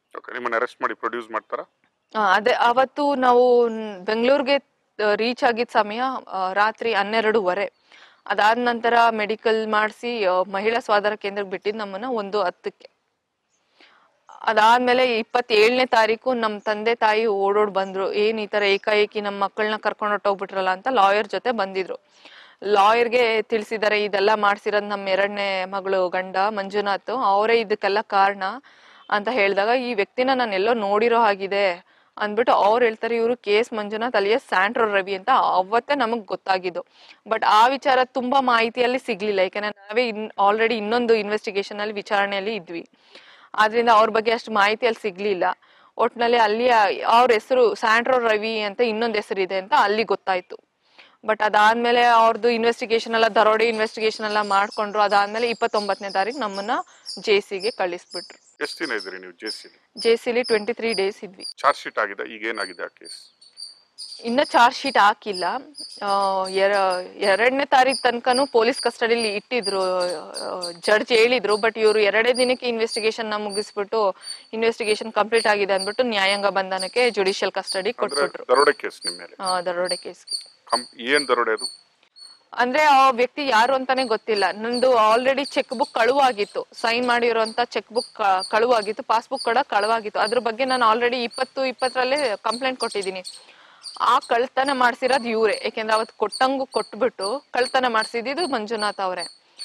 Okay ನಿಮ್ಮನ್ನ arrest ಮಾಡಿ produce ಮಾಡ್ತಾರಾ ಆ, ಅದೇ ಅವತ್ತು ನಾವು ನ್- ಬೆಂಗಳೂರಿಗೆ ರೀಚ್ ಆಗಿದ್ದ ಸಮಯ ಆ, ರಾತ್ರಿ ಹನ್ನೆರಡೂವರೆ ಅದಾದ ನಂತರ ಮೆಡಿಕಲ್ ಮಾಡಿಸಿ ಮಹಿಳಾ ಸ್ವಾಧಾರ ಕೇಂದ್ರಕ್ಕೆ ಬಿಟ್ಟಿದ್ದು ನಮ್ಮನ್ನ ಒಂದು ಹತ್ತಕ್ಕೆ ಅದಾದ್ಮೇಲೆ ಇಪ್ಪತ್ತೇಳನೇ ತಾರೀಕು ನಮ್ಮ ತಂದೆ ತಾಯಿ ಓಡೋಡ್ ಬಂದ್ರು ಏನ್ ಈ ತರ ಏಕಾಏಕಿ ನಮ್ಮ ಮಕ್ಕಳನ್ನ ಕರ್ಕೊಂಡು ಹೊಟ್ಟೋಗ್ಬಿಟ್ರಲ್ಲ ಅಂತ ಲಾಯರ್ ಜೊತೆ ಬಂದಿದ್ರು ಲಾಯರ್ಗೆ ತಿಳಿಸಿದ್ದಾರೆ ಇದೆಲ್ಲ ಮಾಡ್ಸಿರೋದ್ ನಮ್ಮ ಎರಡನೇ ಮಗಳು ಗಂಡ ಮಂಜುನಾಥ್ ಅವರೇ ಇದಕ್ಕೆಲ್ಲ ಕಾರಣ ಅಂತ ಹೇಳಿದಾಗ ಈ ವ್ಯಕ್ತಿನ ನಾನು ಎಲ್ಲೋ ನೋಡಿರೋ ಹಾಗಿದೆ ಅಂದ್ಬಿಟ್ಟು ಅವ್ರು ಹೇಳ್ತಾರೆ ಇವರು K S Manjunath alias Santro Ravi ಅಂತ ಅವತ್ತೇ ನಮಗ್ ಗೊತ್ತಾಗಿದ್ದು ಬಟ್ ಆ ವಿಚಾರ ತುಂಬಾ ಮಾಹಿತಿಯಲ್ಲಿ ಸಿಗ್ಲಿಲ್ಲ ಯಾಕಂದ್ರೆ ನಾವೇ ಇನ್ ಆಲ್ರೆಡಿ ಇನ್ನೊಂದು ಇನ್ವೆಸ್ಟಿಗೇಷನ್ ಅಲ್ಲಿ ವಿಚಾರಣೆಯಲ್ಲಿ ಇದ್ವಿ ಆದ್ರಿಂದ ಅವ್ರ ಬಗ್ಗೆ ಅಷ್ಟು ಮಾಹಿತಿ ಅಲ್ಲಿ ಸಿಗ್ಲಿಲ್ಲ ಒಟ್ನಲ್ಲಿ ಅಲ್ಲಿ ಅವ್ರ ಹೆಸರು ಸ್ಯಾಂಟ್ರೋ ರವಿ ಅಂತ ಇನ್ನೊಂದು ಹೆಸರು ಇದೆ ಅಂತ ಅಲ್ಲಿ ಗೊತ್ತಾಯ್ತು ಬಟ್ ಅದಾದ್ಮೇಲೆ ಅವ್ರದ್ದು ಇನ್ವೆಸ್ಟಿಗೇಷನ್ ಎಲ್ಲ ದರೋಡೆ ಇನ್ವೆಸ್ಟಿಗೇಷನ್ ಎಲ್ಲ ಮಾಡ್ಕೊಂಡ್ರು ಅದಾದ್ಮೇಲೆ ಇಪ್ಪತ್ತೊಂಬತ್ತನೇ ತಾರೀಕು ನಮ್ಮನ್ನ ಜೆ ಸಿಗೆ ಕಳಿಸ್ಬಿಟ್ರು ಎಷ್ಟು ದಿನ ಇದ್ರಿ ನೀವು ಜೆ ಸಿ ಜೆ ಸಿಲಿ ಟ್ವೆಂಟಿ ತ್ರೀ ಡೇಸ್ ಇದ್ವಿ ಚಾರ್ಜ್ ಶೀಟ್ ಆಗಿದೆ ಈಗ ಏನಾಗಿದೆ ಆ ಕೇಸ್ ಇನ್ನ ಚಾರ್ಜ್ ಶೀಟ್ ಹಾಕಿಲ್ಲ ಆ, ಎರ- ಎರಡನೇ ತಾರೀಕು ತನಕನೂ ಪೊಲೀಸ್ ಕಸ್ಟಡಿಲಿ ಇಟ್ಟಿದ್ರು ಜಡ್ಜ್ ಹೇಳಿದ್ರು ಬಟ್ ಇವರು ಎರಡೇ ದಿನಕ್ಕೆ ಇನ್ವೆಸ್ಟಿಗೇಷನ್ ನ ಮುಗಿಸ್ಬಿಟ್ಟು ಇನ್ವೆಸ್ಟಿಗೇಷನ್ ಕಂಪ್ಲೀಟ್ ಆಗಿದೆ ಅಂದ್ಬಿಟ್ಟು ನ್ಯಾಯಾಂಗ ಬಂಧನಕ್ಕೆ ಜುಡಿಷಿಯಲ್ ಕಸ್ಟಡಿ ಅಂದ್ರೆ ಕೊಟ್ಬಿಟ್ರು ದರೋಡೆ ಕೇಸ್ ನಿಮ್ಮ ಮೇಲೆ ಆ, ದರೋಡೆ ಕೇಸ್ಗೆ ಕಂ ಏನ್ ದರೋಡೆ ಅದು ಅಂದ್ರೆ ಆ ವ್ಯಕ್ತಿ ಯಾರು ಅಂತಾನೆ ಗೊತ್ತಿಲ್ಲ ನಂದು ಆಲ್ರೆಡಿ ಚೆಕ್ ಬುಕ್ ಕಳುವಾಗಿತ್ತು ಸೈನ್ ಮಾಡಿರೋಂತ ಚೆಕ್ ಬುಕ್ ಕಳುವಾಗಿತ್ತು ಪಾಸ್ಬುಕ್ ಕೂಡ ಕಳುವಾಗಿತ್ತು ಅದ್ರ ಬಗ್ಗೆ ನಾನು ಆಲ್ರೆಡಿ ಇಪ್ಪತ್ತು ಇಪ್ಪತ್ತರಲ್ಲೇ ಕಂಪ್ಲೇಂಟ್ ಕೊಟ್ಟಿದ್ದೀನಿ ಆ ಕಳ್ತನ ಮಾಡ್ಸಿರೋದು ಇವ್ರೆ ಯಾಕೆಂದ್ರೆ ಅವತ್ತು ಕೊಟ್ಟಂಗು ಕೊಟ್ಬಿಟ್ಟು ಕಳ್ತನ ಮಾಡ್ಸಿದ್ದು ಮಂಜುನಾಥ್ ಅವರೇ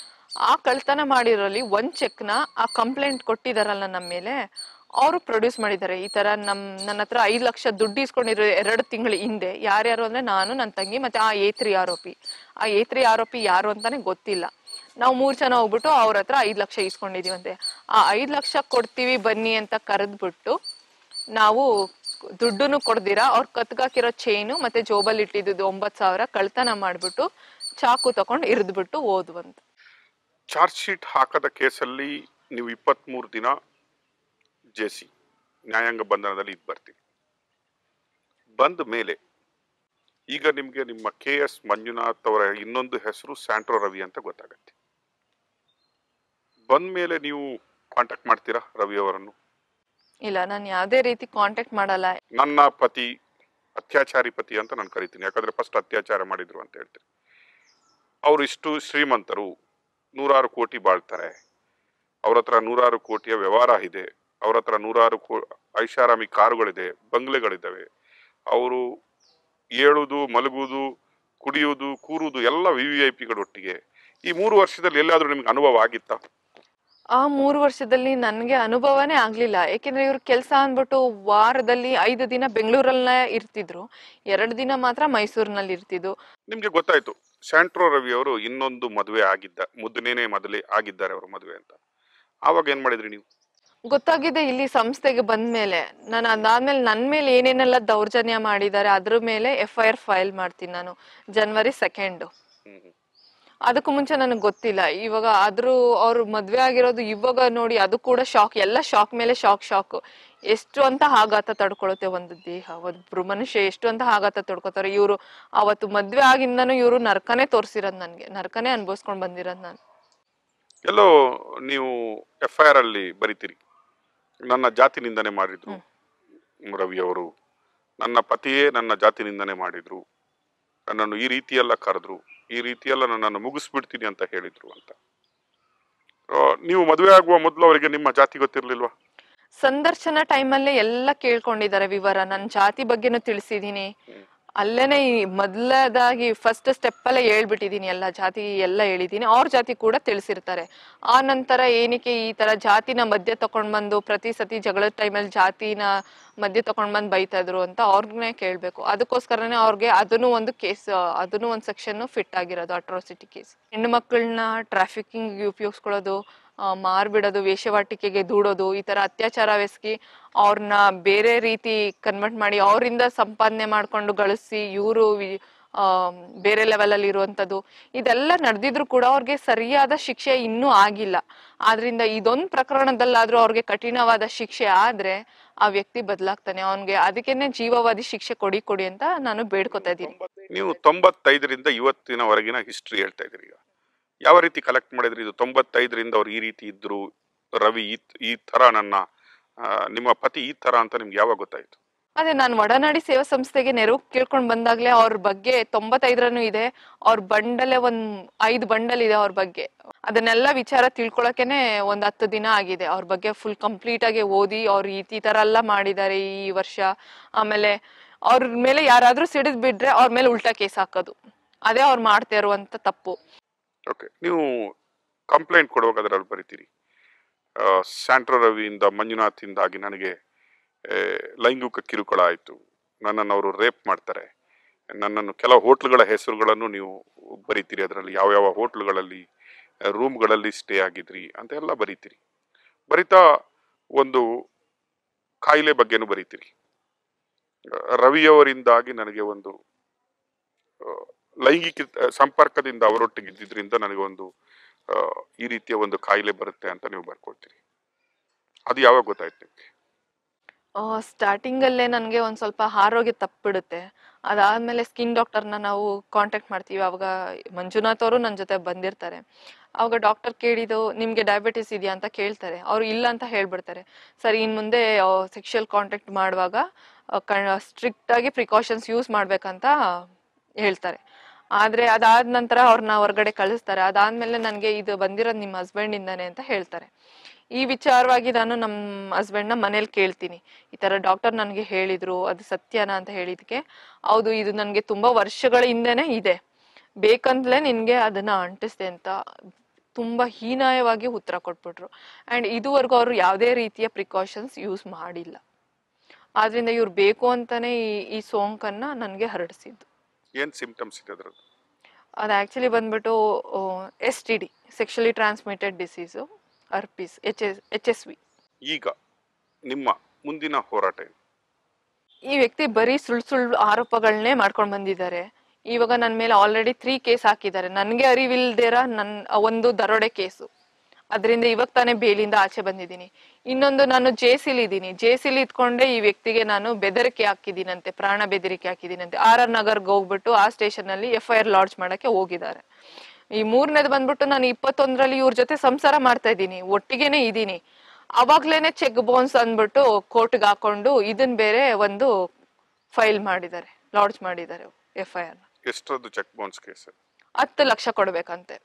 ಆ ಕಳ್ತನ ಮಾಡಿರೋಲ್ಲಿ ಒಂದ್ ಚೆಕ್ ನ ಆ ಕಂಪ್ಲೇಂಟ್ ಕೊಟ್ಟಿದಾರಲ್ಲ ನಮ್ಮ ಮೇಲೆ ಅವರು ಪ್ರೊಡ್ಯೂಸ್ ಮಾಡಿದ್ದಾರೆ ಈ ತರ ನಮ್ ನನ್ನ ಹತ್ರ ಐದ್ ಲಕ್ಷ ದುಡ್ಡು ಇಸ್ಕೊಂಡಿರೋ ಎರಡು ತಿಂಗಳ ಹಿಂದೆ ಯಾರ್ಯಾರು ಅಂದ್ರೆ ನಾನು ನನ್ನ ತಂಗಿ ಮತ್ತೆ ಆ ಏತ್ರಿ ಆರೋಪಿ ಆ ಏತ್ರಿ ಆರೋಪಿ ಯಾರು ಅಂತಾನೆ ಗೊತ್ತಿಲ್ಲ ನಾವು ಮೂರ್ ಜನ ಹೋಗ್ಬಿಟ್ಟು ಅವ್ರ ಹತ್ರ ಐದ್ ಲಕ್ಷ ಇಸ್ಕೊಂಡಿದೀವಂತೆ ಆ ಐದ್ ಲಕ್ಷ ಕೊಡ್ತೀವಿ ಬನ್ನಿ ಅಂತ ಕರೆದ್ಬಿಟ್ಟು ನಾವು ದುಡ್ಡನ್ನು ಕೊಡ್ದಿರಾ ಅವ್ರ ಕತ್ಗಾಕಿರೋ ಚೈನು ಮತ್ತೆ ಜೋಬಲ್ಲಿ ಇಟ್ಟಿದ್ದು ಒಂಬತ್ ಸಾವಿರ ಕಳ್ತನ ಮಾಡ್ಬಿಟ್ಟು ಚಾಕು ತಗೊಂಡು ಇರಿದ್ಬಿಟ್ಟು ಓದ್ವಂತ ಚಾರ್ಜ್ ಶೀಟ್ ಹಾಕದ ಕೇಸಲ್ಲಿ ನೀವು ಇಪ್ಪತ್ಮೂರು ದಿನ ಜೆ ಸಿ ನ್ಯಾಯಾಂಗ ಬಂಧನದಲ್ಲಿ ಇದ್ ಬರ್ತೀವಿ ಬಂದ ಮೇಲೆ ಈಗ ನಿಮ್ಗೆ ನಿಮ್ಮ ಕೆ ಎಸ್ ಮಂಜುನಾಥ್ ಅವರ ಇನ್ನೊಂದು ಹೆಸರು ಸ್ಯಾಂಟ್ರೋ ರವಿ ಅಂತ ಗೊತ್ತಾಗತ್ತೆ ಬಂದ ಮೇಲೆ ನೀವು ಕಾಂಟ್ಯಾಕ್ಟ್ ಮಾಡ್ತೀರಾ ರವಿ ಅವರನ್ನು ಇಲ್ಲ ನಾನು ಯಾವ್ದೇ ರೀತಿ ಕಾಂಟ್ಯಾಕ್ಟ್ ಮಾಡಲ್ಲ ನನ್ನ ಪತಿ ಅತ್ಯಾಚಾರಿ ಪತಿ ಅಂತ ನಾನು ಕರಿತೀನಿ ಯಾಕಂದ್ರೆ ಫಸ್ಟ್ ಅತ್ಯಾಚಾರ ಮಾಡಿದ್ರು ಅಂತ ಹೇಳ್ತೀನಿ ಅವರು ಇಷ್ಟು ಶ್ರೀಮಂತರು ನೂರಾರು ಕೋಟಿ ಬಾಳ್ತಾರೆ ಅವ್ರ ಹತ್ರ ನೂರಾರು ಕೋಟಿಯ ವ್ಯವಹಾರ ಇದೆ ಅವ್ರ ಹತ್ರ ನೂರಾರು ಕೋ ಐಷಾರಾಮಿ ಕಾರುಗಳಿದೆ ಬಂಗ್ಲೆಗಳಿದ್ದಾವೆ ಅವರು ಏಳುವುದು ಮಲಗುವುದು ಕುಡಿಯುವುದು ಕೂರುವುದು ಎಲ್ಲ ವಿ ವಿ ಐ ಪಿಗಳೊಟ್ಟಿಗೆ ಈ ಮೂರು ವರ್ಷದಲ್ಲಿ ಎಲ್ಲಾದ್ರೂ ನಿಮ್ಗೆ ಅನುಭವ ಆಗಿತ್ತಾ ಆ ಮೂರು ವರ್ಷದಲ್ಲಿ ನನ್ಗೆ ಅನುಭವನೇ ಆಗ್ಲಿಲ್ಲ ಯಾಕೆಂದ್ರೆ ಇವ್ರ ಕೆಲಸ ಅಂದ್ಬಿಟ್ಟು ವಾರದಲ್ಲಿ ಐದು ದಿನ ಬೆಂಗಳೂರಲ್ಲೇ ಇರ್ತಿದ್ರು ಎರಡು ದಿನ ಮಾತ್ರ ಮೈಸೂರಿನಲ್ಲಿ ಇರ್ತಿದ್ದು ನಿಮ್ಗೆ ಗೊತ್ತಾಯ್ತು ಸ್ಯಾಂಟ್ರೋ ರವಿ ಅವರು ಇನ್ನೊಂದು ಮದುವೆ ಆಗಿದ್ದ ಮುದ್ದನೇನೆ ಮೊದಲೇ ಆಗಿದ್ದಾರೆ ಅವರು ಮದುವೆ ಅಂತ ಆವಾಗ ಏನ್ ಮಾಡಿದ್ರಿ ನೀವು ಗೊತ್ತಾಗಿದೆ ಇಲ್ಲಿ ಸಂಸ್ಥೆಗೆ ಬಂದ್ಮೇಲೆ ನಾನು ಅದಾದ್ಮೇಲೆ ನನ್ ಮೇಲೆ ಏನೇನೆಲ್ಲ ದೌರ್ಜನ್ಯ ಮಾಡಿದ್ದಾರೆ ಅದ್ರ ಮೇಲೆ ಎಫ್ ಐ ಆರ್ ಫೈಲ್ ಮಾಡ್ತೀನಿ ನಾನು ಜನವರಿ ಸೆಕೆಂಡ್ ಹ್ಮ್ ಹ್ಮ್. ಅದಕ್ಕೂ ಮುಂಚೆ ನನಗೆ ಗೊತ್ತಿಲ್ಲ ಇವಾಗ ಆದ್ರೂ ಅವ್ರು ಮದ್ವೆ ಆಗಿರೋದು ಇವಾಗ ನೋಡಿ ಅದು ಕೂಡ ಶಾಕ್ ಎಲ್ಲ ಶಾಕ್ ಮೇಲೆ ಶಾಕ್ ಶಾಕ್ ಎಷ್ಟು ಅಂತ ಆಘಾತ ತಡ್ಕೊಳುತ್ತೆ ಒಂದು ದೇಹ ಒಬ್ರು ಮನುಷ್ಯ ಎಷ್ಟು ಅಂತ ಆಘಾತ ತಡ್ಕೊತಾರೆ ಇವರು ಅವತ್ತು ಮದ್ವೆ ಆಗಿಂದನೂ ಇವರು ನರ್ಕನೇ ತೋರಿಸಿರೋದು ನನ್ಗೆ ನರ್ಕನೇ ಅನ್ಭವಿಸ್ಕೊಂಡ್ ಬಂದಿರೋದು ನಾನು ಎಲ್ಲೋ ನೀವು ಎಫ್ ಐ ಆರ್ ಅಲ್ಲಿ ಬರಿತೀರಿ ನನ್ನ ಜಾತಿ ನಿಂದನೆ ಮಾಡಿದ್ರು ರವಿ ಅವರು ನನ್ನ ಪತಿಯೇ ನನ್ನ ಜಾತಿ ನಿಂದನೆ ಮಾಡಿದ್ರು ನನ್ನನ್ನು ಈ ರೀತಿಯೆಲ್ಲ ಕರೆದ್ರು ಈ ರೀತಿಯೆಲ್ಲ ನನ್ನನ್ನು ಮುಗಿಸ್ಬಿಡ್ತೀನಿ ಅಂತ ಹೇಳಿದ್ರು ಅಂತ ಆ, ನೀವು ಮದುವೆ ಆಗುವ ಮೊದಲು ಅವರಿಗೆ ನಿಮ್ಮ ಜಾತಿ ಗೊತ್ತಿರ್ಲಿಲ್ವಾ ಸಂದರ್ಶನ ಟೈಮಲ್ಲೇ ಎಲ್ಲ ಕೇಳ್ಕೊಂಡಿದ್ದಾರೆ ವಿವರ ನನ್ನ ಜಾತಿ ಬಗ್ಗೆನೂ ತಿಳಿಸಿದೀನಿ ಅಲ್ಲೇನೆ ಈ ಮೊದಲದಾಗಿ ಫಸ್ಟ್ ಸ್ಟೆಪ್ ಅಲ್ಲೇ ಹೇಳ್ಬಿಟ್ಟಿದೀನಿ ಎಲ್ಲ ಜಾತಿ ಎಲ್ಲ ಹೇಳಿದೀನಿ ಅವ್ರ ಜಾತಿ ಕೂಡ ತಿಳಿಸಿರ್ತಾರೆ ಆ ನಂತರ ಏನಕ್ಕೆ ಈ ತರ ಜಾತಿನ ಮಧ್ಯೆ ತಕೊಂಡ್ ಬಂದು ಪ್ರತಿ ಸತಿ ಜಗಳದ ಟೈಮಲ್ಲಿ ಜಾತಿನ ಮಧ್ಯೆ ತಕೊಂಡ್ ಬಂದು ಬೈತಾ ಇದ್ರು ಅಂತ ಅವ್ರನ್ನೇ ಕೇಳ್ಬೇಕು ಅದಕ್ಕೋಸ್ಕರನೇ ಅವ್ರಿಗೆ ಅದನ್ನು ಒಂದು ಕೇಸ್ ಅದನ್ನು ಒಂದು ಸೆಕ್ಷನ್ ಫಿಟ್ ಆಗಿರೋದು ಅಟ್ರಾಸಿಟಿ ಕೇಸ್ ಹೆಣ್ಣು ಮಕ್ಕಳನ್ನ ಟ್ರಾಫಿಕಿಂಗ್ ಉಪಯೋಗಿಸ್ಕೊಳ್ಳೋದು ಆ, ಮಾರ್ಬಿಡೋದು ವೇಶ್ಯವಾಟಿಕೆಗೆ ದೂಡೋದು ಈ ತರ ಅತ್ಯಾಚಾರವೆಸಗಿ ಅವ್ರನ್ನ ಬೇರೆ ರೀತಿ ಕನ್ವರ್ಟ್ ಮಾಡಿ ಅವರಿಂದ ಸಂಪಾದನೆ ಮಾಡ್ಕೊಂಡು ಗಳಿಸಿ ಇವರು ಬೇರೆ ಲೆವೆಲ್ ಅಲ್ಲಿ ಇರುವಂತದ್ದು ಇದೆಲ್ಲ ನಡೆದಿದ್ರು ಕೂಡ ಅವ್ರಿಗೆ ಸರಿಯಾದ ಶಿಕ್ಷೆ ಇನ್ನೂ ಆಗಿಲ್ಲ ಆದ್ರಿಂದ ಇದೊಂದ್ ಪ್ರಕರಣದಲ್ಲಾದ್ರೂ ಅವ್ರಿಗೆ ಕಠಿಣವಾದ ಶಿಕ್ಷೆ ಆದ್ರೆ ಆ ವ್ಯಕ್ತಿ ಬದಲಾಗ್ತಾನೆ ಅವನ್ಗೆ ಅದಕ್ಕೇನೆ ಜೀವವಾದಿ ಶಿಕ್ಷೆ ಕೊಡಿ ಕೊಡಿ ಅಂತ ನಾನು ಬೇಡ್ಕೊತಾ ಇದ್ದೀನಿ ನೀವು ತೊಂಬತ್ತೈದರಿಂದ ಇವತ್ತಿನವರೆಗಿನ ಹಿಸ್ಟ್ರಿ ಹೇಳ್ತಾ ಇದ್ದೀರಿ ಈಗ ಯಾವ ರೀತಿ ಕಲೆಕ್ಟ್ ಮಾಡಿದ್ರಿ ಇದು ತೊಂಬತ್ತೈದರಿಂದ ಅವ್ರು ಈ ರೀತಿ ಇದ್ರು ರವಿ ಈ ಈ ತರ ನನ್ನ ಆ, ನಿಮ್ಮ ಪತಿ ಈ ತರ ಅಂತ ನಿಮ್ಗೆ ಯಾವಾಗ ಗೊತ್ತಾಯ್ತು ಅದೇ ನಾನು ಒಡನಾಡಿ ಸೇವಾ ಸಂಸ್ಥೆಗೆ ನೆರವು ಕೇಳ್ಕೊಂಡ್ ಬಂದಾಗ್ಲೇ ಅವ್ರ ಬಗ್ಗೆ ತೊಂಬತ್ತೈದರನು ಇದೆ ಅವ್ರ ಬಂಡಲೆ ಒಂದ್ ಐದು ಬಂಡಲ್ ಇದೆ ಅವ್ರ ಬಗ್ಗೆ ಅದನ್ನೆಲ್ಲ ವಿಚಾರ ತಿಳ್ಕೊಳಕೆನೆ ಒಂದ್ ಹತ್ತು ದಿನ ಆಗಿದೆ ಅವ್ರ ಬಗ್ಗೆ ಫುಲ್ ಕಂಪ್ಲೀಟ್ ಆಗಿ ಓದಿ ಅವ್ರು ಈ ಈ ತರ ಎಲ್ಲ ಮಾಡಿದ್ದಾರೆ ಈ ವರ್ಷ ಆಮೇಲೆ ಅವ್ರ ಮೇಲೆ ಯಾರಾದ್ರೂ ಸಿಡಿದ್ ಬಿಟ್ರೆ ಅವ್ರ ಮೇಲೆ ಉಲ್ಟಾ ಕೇಸ್ ಹಾಕೋದು ಅದೇ ಅವ್ರು ಮಾಡ್ತಾ ಇರುವಂತ ತಪ್ಪು ಓಕೆ ನೀವು ಕಂಪ್ಲೇಂಟ್ ಕೊಡುವಾಗ ಅದರಲ್ಲಿ ಬರಿತೀರಿ ಆ, ಸ್ಯಾಂಟ್ರೋ ರವಿಯಿಂದ ಮಂಜುನಾಥಿಂದಾಗಿ ನನಗೆ ಆ, ಲೈಂಗಿಕ ಕಿರುಕುಳ ಆಯಿತು ನನ್ನನ್ನು ಅವರು ರೇಪ್ ಮಾಡ್ತಾರೆ ನನ್ನನ್ನು ಕೆಲವು ಹೋಟ್ಲುಗಳ ಹೆಸರುಗಳನ್ನು ನೀವು ಬರಿತೀರಿ ಅದರಲ್ಲಿ ಯಾವ ಯಾವ ಹೋಟ್ಲುಗಳಲ್ಲಿ ರೂಮ್ಗಳಲ್ಲಿ ಸ್ಟೇ ಆಗಿದ್ರಿ ಅಂತ ಎಲ್ಲ ಬರಿತೀರಿ ಬರಿತಾ ಒಂದು ಕಾಯಿಲೆ ಬಗ್ಗೆನೂ ಬರಿತೀರಿ ಆ, ರವಿಯವರಿಂದಾಗಿ ನನಗೆ ಒಂದು ಆ, ಲೈಂಗಿಕ ಸಂಪರ್ಕದಿಂದ ಅವರೊಟ್ಟಿಗೆ ಇದ್ದಿದ್ರಿಂದ ನನಗೆ ಒಂದು ಆ, ಈ ರೀತಿಯ ಒಂದು ಕಾಯಿಲೆ ಬರುತ್ತೆ ಅಂತ ನೀವು ಬರ್ಕೊಳ್ತೀರಿ ಅದು ಯಾವಾಗ ಗೊತ್ತಾಯ್ತು ನಿಮ್ಗೆ ಸ್ಟಾರ್ಟಿಂಗ್ ಅಲ್ಲೇ ನನಗೆ ಒಂದ್ ಸ್ವಲ್ಪ ಆರೋಗ್ಯ ತಪ್ಪಿಡುತ್ತೆ ಅದಾದ್ಮೇಲೆ ಸ್ಕಿನ್ ಡಾಕ್ಟರ್ನ ನಾವು ಕಾಂಟ್ಯಾಕ್ಟ್ ಮಾಡ್ತೀವಿ ಅವಾಗ ಮಂಜುನಾಥ್ ಅವರು ನನ್ನ ಜೊತೆ ಬಂದಿರ್ತಾರೆ ಅವಾಗ ಡಾಕ್ಟರ್ ಕೇಳಿದ್ದು ನಿಮ್ಗೆ ಡಯಾಬಿಟಿಸ್ ಇದೆಯಾ ಅಂತ ಕೇಳ್ತಾರೆ ಅವ್ರು ಇಲ್ಲ ಅಂತ ಹೇಳ್ಬಿಡ್ತಾರೆ ಸರಿ ಇನ್ ಮುಂದೆ ಸೆಕ್ಷುವಲ್ ಕಾಂಟ್ಯಾಕ್ಟ್ ಮಾಡುವಾಗ ಸ್ಟ್ರಿಕ್ಟ್ ಆಗಿ ಪ್ರಿಕಾಷನ್ಸ್ ಯೂಸ್ ಮಾಡ್ಬೇಕಂತ ಹೇಳ್ತಾರೆ ಆದ್ರೆ ಅದಾದ ನಂತರ ಅವ್ರನ್ನ ಹೊರಗಡೆ ಕಳಿಸ್ತಾರೆ ಅದಾದ್ಮೇಲೆ ನನಗೆ ಇದು ಬಂದಿರೋದು ನಿಮ್ಮ ಹಸ್ಬೆಂಡ್ ಇಂದಾನೆ ಅಂತ ಹೇಳ್ತಾರೆ ಈ ವಿಚಾರವಾಗಿ ನಾನು ನಮ್ಮ ಹಸ್ಬೆಂಡ್ನ ಮನೇಲಿ ಕೇಳ್ತೀನಿ ಈ ತರ ಡಾಕ್ಟರ್ ನನಗೆ ಹೇಳಿದ್ರು ಅದು ಸತ್ಯನಾ ಅಂತ ಹೇಳಿದಕ್ಕೆ ಹೌದು ಇದು ನನಗೆ ತುಂಬಾ ವರ್ಷಗಳ ಹಿಂದೆನೆ ಇದೆ ಬೇಕಂತಲೇ ನಿನ್ಗೆ ಅದನ್ನ ಅಂಟಿಸ್ದೆ ಅಂತ ತುಂಬಾ ಹೀನಾಯವಾಗಿ ಉತ್ತರ ಕೊಟ್ಬಿಟ್ರು ಅಂಡ್ ಇದುವರೆಗೂ ಅವರು ಯಾವುದೇ ರೀತಿಯ ಪ್ರಿಕಾಷನ್ಸ್ ಯೂಸ್ ಮಾಡಿಲ್ಲ ಆದ್ರಿಂದ ಇವ್ರು ಬೇಕು ಅಂತಾನೆ ಈ ಈ ಸೋಂಕನ್ನ ನನಗೆ ಹರಡಿಸಿದ್ದು ಏನ್ ಸಿಂಪ್ಟಮ್ಸ್ ಇದೆ ಅದರದ್ದು ಅದು ಆಕ್ಚುಲಿ ಬಂದ್ಬಿಟ್ಟು S T D sexually transmitted disease herpes H S H S V ಈಗ ನಿಮ್ಮ ಮುಂದಿನ ಹೋರಾಟ ಏನು ಈ ವ್ಯಕ್ತಿ ಬರೀ ಸುಳ್ಳು ಸುಳ್ಳು ಆರೋಪಗಳನ್ನೇ ಮಾಡ್ಕೊಂಡು ಬಂದಿದ್ದಾರೆ ಇವಾಗ ನನ್ನ ಮೇಲೆ ಆಲ್ರೆಡಿ ತ್ರೀ ಕೇಸ್ ಹಾಕಿದ್ದಾರೆ ನನಗೆ ಅರಿವಿಲ್ದಿರ ನನ್ನ ಒಂದು ದರೋಡೆ ಕೇಸು ಅದರಿಂದ ಇವಾಗ ತಾನೇ ಬೇಲಿಂದ ಆಚೆ ಬಂದಿದ್ದೀನಿ ಇನ್ನೊಂದು ನಾನು ಜೇಸಿಲ್ ಇದ್ದೀನಿ ಜೇಸಿಲ್ ಇದ್ಕೊಂಡೆ ಈ ವ್ಯಕ್ತಿಗೆ ನಾನು ಬೆದರಿಕೆ ಹಾಕಿದ್ದೀನಂತೆ ಪ್ರಾಣ ಬೆದರಿಕೆ ಹಾಕಿದ್ದೀನಂತೆ ಆರ್ ಆರ್ ನಗರ್ಗೆ ಹೋಗ್ಬಿಟ್ಟು ಆ ಸ್ಟೇಷನ್ ಅಲ್ಲಿ ಎಫ್ ಐ ಆರ್ ಲಾಡ್ಜ್ ಮಾಡಕ್ಕೆ ಹೋಗಿದ್ದಾರೆ ಈ ಮೂರನೇದು ಬಂದ್ಬಿಟ್ಟು ನಾನು ಇಪ್ಪತ್ತೊಂದರಲ್ಲಿ ಇವ್ರ ಜೊತೆ ಸಂಸಾರ ಮಾಡ್ತಾ ಇದ್ದೀನಿ ಒಟ್ಟಿಗೆನೆ ಇದ್ದೀನಿ ಅವಾಗ್ಲೇನೆ ಚೆಕ್ ಬೌನ್ಸ್ ಅಂದ್ಬಿಟ್ಟು ಕೋರ್ಟ್ಗೆ ಹಾಕೊಂಡು ಇದನ್ ಬೇರೆ ಒಂದು ಫೈಲ್ ಮಾಡಿದ್ದಾರೆ ಲಾಡ್ಜ್ ಮಾಡಿದ್ದಾರೆ ಎಫ್ ಐ ಆರ್ ಎಷ್ಟರದ್ದು ಚೆಕ್ ಬೌನ್ಸ್ ಕೇಸ್ ಹತ್ತು ಲಕ್ಷ ಕೊಡ್ಬೇಕಂತೆ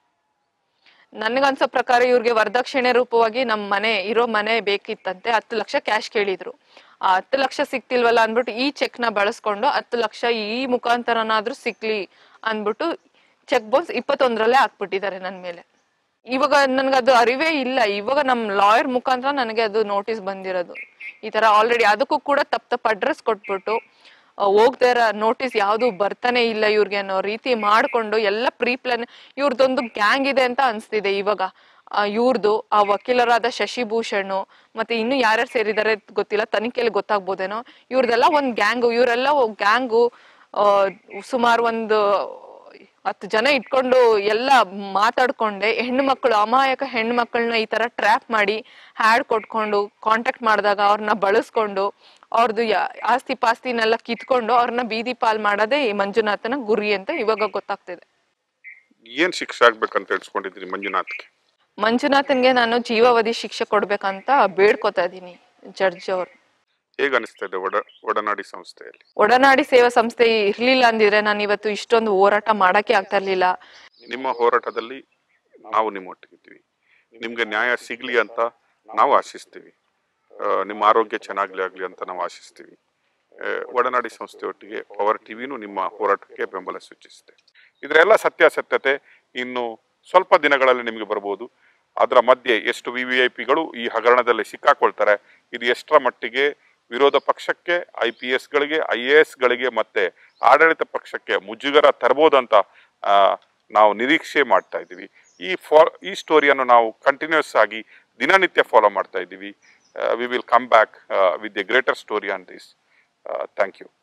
ನನ್ಗನ್ಸೋ ಪ್ರಕಾರ ಇವ್ರಿಗೆ ವರದಕ್ಷಿಣೆ ರೂಪವಾಗಿ ನಮ್ ಮನೆ ಇರೋ ಮನೆ ಬೇಕಿತ್ತಂತೆ ಹತ್ತು ಲಕ್ಷ ಕ್ಯಾಶ್ ಕೇಳಿದ್ರು ಆ ಹತ್ತು ಲಕ್ಷ ಸಿಕ್ತಿಲ್ವಲ್ಲ ಅಂದ್ಬಿಟ್ಟು ಈ ಚೆಕ್ ನ ಬಳಸ್ಕೊಂಡು ಹತ್ತು ಲಕ್ಷ ಈ ಮುಖಾಂತರನಾದ್ರೂ ಸಿಕ್ಲಿ ಅಂದ್ಬಿಟ್ಟು ಚೆಕ್ ಬೌನ್ಸ್ ಇಪ್ಪತ್ತೊಂದರಲ್ಲೇ ಹಾಕ್ಬಿಟ್ಟಿದ್ದಾರೆ ನನ್ ಮೇಲೆ ಇವಾಗ ನನ್ಗೆ ಅದು ಅರಿವೇ ಇಲ್ಲ ಇವಾಗ ನಮ್ ಲಾಯರ್ ಮುಖಾಂತರ ನನಗೆ ಅದು ನೋಟಿಸ್ ಬಂದಿರೋದು ಈ ತರ ಆಲ್ರೆಡಿ ಅದಕ್ಕೂ ಕೂಡ ತಪ್ಪ ತಪ್ಪ ಅಡ್ರೆಸ್ ಕೊಟ್ಬಿಟ್ಟು ಆ, ಹೋಗ್ದೇ ಇರೋ ನೋಟಿಸ್ ಯಾವ್ದು ಬರ್ತಾನೆ ಇಲ್ಲ ಇವ್ರಿಗೆ ಅನ್ನೋ ರೀತಿ ಮಾಡ್ಕೊಂಡು ಎಲ್ಲ ಪ್ರೀ ಪ್ಲಾನ್ ಇವ್ರದೊಂದು ಗ್ಯಾಂಗ್ ಇದೆ ಅಂತ ಅನ್ಸ್ತಿದೆ ಇವಾಗ ಆ, ಇವ್ರದ್ದು ಆ ವಕೀಲರಾದ ಶಶಿಭೂಷಣ್ ಮತ್ತೆ ಇನ್ನು ಯಾರ್ಯಾರು ಸೇರಿದ್ದಾರೆ ಗೊತ್ತಿಲ್ಲ ತನಿಖೆಯಲ್ಲಿ ಗೊತ್ತಾಗ್ಬೋದೇನೋ ಇವ್ರದೆಲ್ಲ ಒಂದ್ ಗ್ಯಾಂಗು ಇವರೆಲ್ಲ ಗ್ಯಾಂಗು ಸುಮಾರು ಒಂದು ಹತ್ತು ಜನ ಇಟ್ಕೊಂಡು ಎಲ್ಲ ಮಾತಾಡ್ಕೊಂಡೆ ಹೆಣ್ಣು ಮಕ್ಕಳು ಅಮಾಯಕ ಹೆಣ್ಣು ಮಕ್ಕಳನ್ನ ಈ ತರ ಟ್ರ್ಯಾಪ್ ಮಾಡಿ ಹ್ಯಾಡ್ ಕೊಟ್ಕೊಂಡು ಕಾಂಟ್ಯಾಕ್ಟ್ ಮಾಡಿದಾಗ ಅವ್ರನ್ನ ಬಳಸ್ಕೊಂಡು ಅವ್ರದ್ದು ಆಸ್ತಿ ಪಾಸ್ತಿನೆಲ್ಲ ಕಿತ್ಕೊಂಡು ಅವ್ರನ್ನ ಬೀದಿ ಪಾಲ್ ಮಾಡೋದೇ ಈ ಮಂಜುನಾಥನ ಗುರಿ ಅಂತ ಇವಾಗ ಗೊತ್ತಾಗ್ತಿದೆ ಏನ್ ಶಿಕ್ಷೆ ಆಗ್ಬೇಕಂತ ಹೇಳ್ಸ್ಕೊಂಡಿದ್ರಿ ಮಂಜುನಾಥ್ಗೆ ಮಂಜುನಾಥನ್ಗೆ ನಾನು ಜೀವಾವಧಿ ಶಿಕ್ಷೆ ಕೊಡ್ಬೇಕಂತ ಬೇಡ್ಕೊತಾ ಇದೀನಿ ಜಡ್ಜ್ ಅವ್ರು ಹೇಗೆ ಅನಿಸ್ತಾ ಇದೆ ಒಡ ಒಡನಾಡಿ ಸಂಸ್ಥೆಯಲ್ಲಿ ಒಡನಾಡಿ ಸೇವಾ ಸಂಸ್ಥೆ ಇರ್ಲಿಲ್ಲ ಅಂದಿದ್ರೆ ನಾನು ಇವತ್ತು ಇಷ್ಟೊಂದು ಹೋರಾಟ ಮಾಡಕ್ಕೆ ಆಗ್ತಾ ಇರ್ಲಿಲ್ಲ ನಿಮ್ಮ ಹೋರಾಟದಲ್ಲಿ ನಾವು ನಿಮ್ಮೊಟ್ಟಿಗಿದ್ದೀವಿ ನಿಮ್ಗೆ ನ್ಯಾಯ ಸಿಗ್ಲಿ ಅಂತ ನಾವು ಆಶಿಸ್ತೀವಿ ಆ, ನಿಮ್ಮ ಆರೋಗ್ಯ ಚೆನ್ನಾಗ್ಲಿ ಆಗ್ಲಿ ಅಂತ ನಾವು ಆಶಿಸ್ತೀವಿ ಆ, ಒಡನಾಡಿ ಸಂಸ್ಥೆಯೊಟ್ಟಿಗೆ ಪವರ್ ಟಿವಿನೂ ನಿಮ್ಮ ಹೋರಾಟಕ್ಕೆ ಬೆಂಬಲ ಸೂಚಿಸುತ್ತೆ ಇದರೆಲ್ಲ ಸತ್ಯಾಸತ್ಯತೆ ಇನ್ನು ಸ್ವಲ್ಪ ದಿನಗಳಲ್ಲಿ ನಿಮಗೆ ಬರ್ಬೋದು ಅದರ ಮಧ್ಯೆ ಎಷ್ಟು ವಿ ವಿ ಐ ಪಿಗಳು ಈ ಹಗರಣದಲ್ಲಿ ಸಿಕ್ಕಾಕೊಳ್ತಾರೆ ಇದು ಎಷ್ಟರ ಮಟ್ಟಿಗೆ ವಿರೋಧ ಪಕ್ಷಕ್ಕೆ ಐ ಪಿ ಎಸ್ಗಳಿಗೆ ಐ ಎ ಎಸ್ಗಳಿಗೆ ಮತ್ತೆ ಆಡಳಿತ ಪಕ್ಷಕ್ಕೆ ಮುಜುಗರ ತರ್ಬೋದಂತ ಆ, ನಾವು ನಿರೀಕ್ಷೆ ಮಾಡ್ತಾ ಇದ್ದೀವಿ ಈ ಫಾ ಈ ಸ್ಟೋರಿಯನ್ನು ನಾವು ಕಂಟಿನ್ಯೂಸ್ ಆಗಿ ದಿನನಿತ್ಯ ಫಾಲೋ ಮಾಡ್ತಾ ಇದ್ದೀವಿ we will come back with a greater story on this thank you